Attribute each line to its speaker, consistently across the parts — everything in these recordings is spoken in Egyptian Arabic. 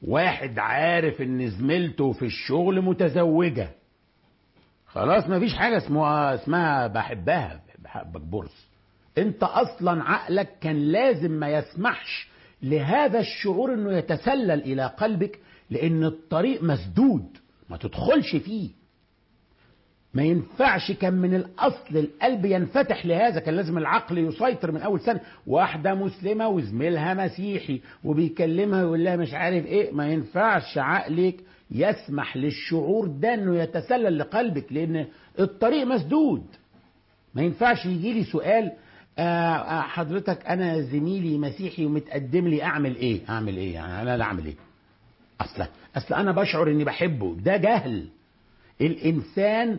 Speaker 1: واحد عارف ان زميلته في الشغل متزوجة خلاص مفيش حاجة اسمها اسمها بحبها بحبك برص انت اصلا عقلك كان لازم ما يسمحش لهذا الشعور انه يتسلل الى قلبك لان الطريق مسدود ما تدخلش فيه ما ينفعش كان من الاصل القلب ينفتح لهذا كان لازم العقل يسيطر من اول سنه واحده مسلمه وزميلها مسيحي وبيكلمها ويقول لها مش عارف ايه ما ينفعش عقلك يسمح للشعور ده انه يتسلل لقلبك لان الطريق مسدود ما ينفعش يجي لي سؤال آه حضرتك انا زميلي مسيحي ومتقدم لي اعمل ايه اعمل ايه يعني انا لا اعمل ايه اصلا اصلا انا بشعر اني بحبه ده جهل الانسان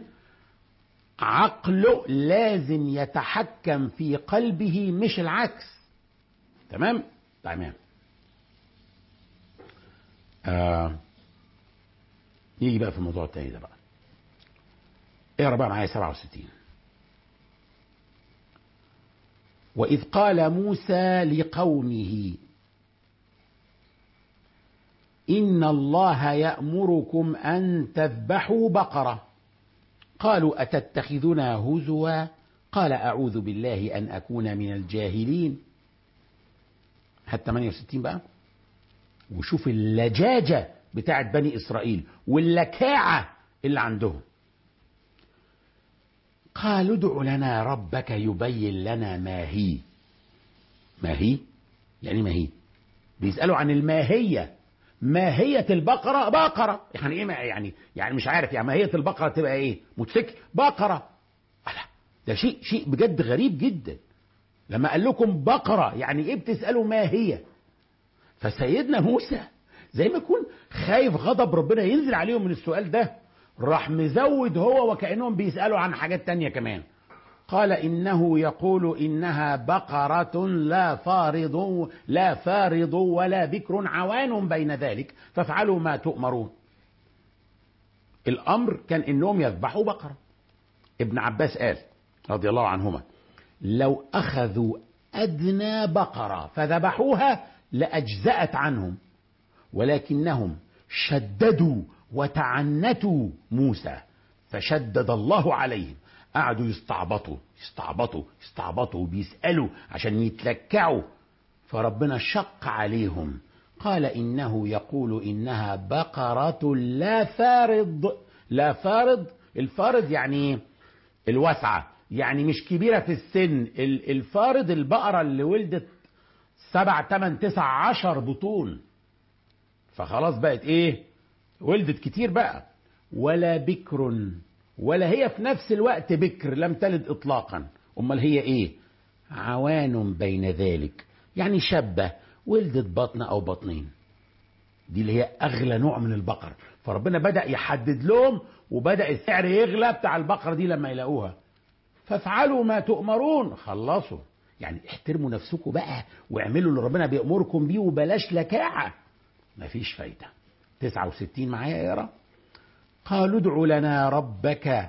Speaker 1: عقله لازم يتحكم في قلبه مش العكس تمام تمام آه. يجي بقى في الموضوع التاني ده بقى اقرا بقى معايا 67 وإذ قال موسى لقومه إن الله يأمركم أن تذبحوا بقرة قالوا أتتخذنا هزوا قال أعوذ بالله أن أكون من الجاهلين حتى 68 بقى وشوف اللجاجة بتاعت بني إسرائيل واللكاعة اللي عندهم قالوا ادع لنا ربك يبين لنا ما هي ما هي يعني ما هي بيسألوا عن الماهية ماهية البقرة بقرة يعني ايه يعني يعني مش عارف يعني ماهية البقرة تبقى ايه موتوسيكل بقرة لا ده شيء شيء بجد غريب جدا لما قال لكم بقرة يعني ايه بتسألوا ما هي فسيدنا موسى زي ما يكون خايف غضب ربنا ينزل عليهم من السؤال ده راح مزود هو وكأنهم بيسألوا عن حاجات تانية كمان قال إنه يقول إنها بقرة لا فارض لا فارض ولا بكر عوان بين ذلك فافعلوا ما تؤمرون الأمر كان إنهم يذبحوا بقرة ابن عباس قال رضي الله عنهما لو أخذوا أدنى بقرة فذبحوها لأجزأت عنهم ولكنهم شددوا وتعنتوا موسى فشدد الله عليهم قعدوا يستعبطوا يستعبطوا يستعبطوا بيسألوا عشان يتلكعوا فربنا شق عليهم قال إنه يقول إنها بقرة لا فارض لا فارض الفارض يعني الوسعة يعني مش كبيرة في السن الفارض البقرة اللي ولدت سبع تمن تسع عشر بطون فخلاص بقت ايه ولدت كتير بقى ولا بكر ولا هي في نفس الوقت بكر لم تلد اطلاقا امال هي ايه عوان بين ذلك يعني شابة ولدت بطن او بطنين دي اللي هي اغلى نوع من البقر فربنا بدأ يحدد لهم وبدأ السعر يغلى بتاع البقرة دي لما يلاقوها فافعلوا ما تؤمرون خلصوا يعني احترموا نفسكم بقى واعملوا اللي ربنا بيأمركم بيه وبلاش لكاعة مفيش فايدة 69 معايا اقرا قالوا ادع لنا ربك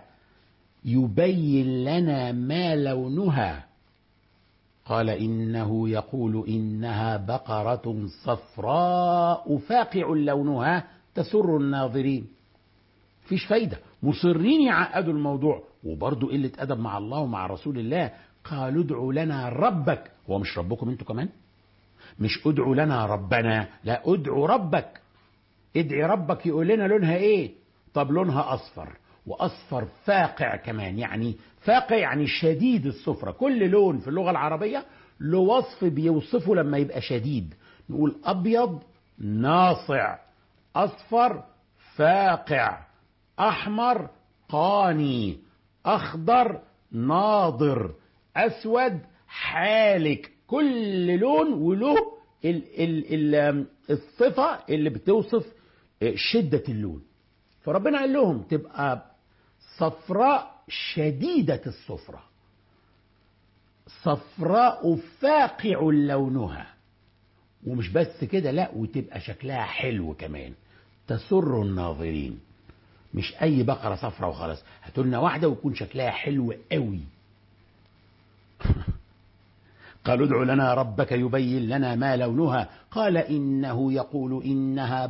Speaker 1: يبين لنا ما لونها قال إنه يقول إنها بقرة صفراء فاقع لونها تسر الناظرين فيش فايدة مصرين يعقدوا الموضوع وبرضه قلة أدب مع الله ومع رسول الله قالوا ادع لنا ربك هو مش ربكم انتوا كمان مش ادعوا لنا ربنا لا ادعوا ربك ادعي ربك يقول لنا لونها ايه طب لونها اصفر واصفر فاقع كمان يعني فاقع يعني شديد الصفرة كل لون في اللغة العربية له وصف بيوصفه لما يبقى شديد نقول ابيض ناصع اصفر فاقع احمر قاني اخضر ناضر اسود حالك كل لون وله ال ال ال الصفة اللي بتوصف شدة اللون فربنا قال لهم تبقى صفراء شديدة الصفرة صفراء فاقع لونها ومش بس كده لا وتبقى شكلها حلو كمان تسر الناظرين مش اي بقرة صفرة وخلاص هاتولنا واحدة ويكون شكلها حلو قوي قالوا ادع لنا ربك يبين لنا ما لونها قال إنه يقول إنها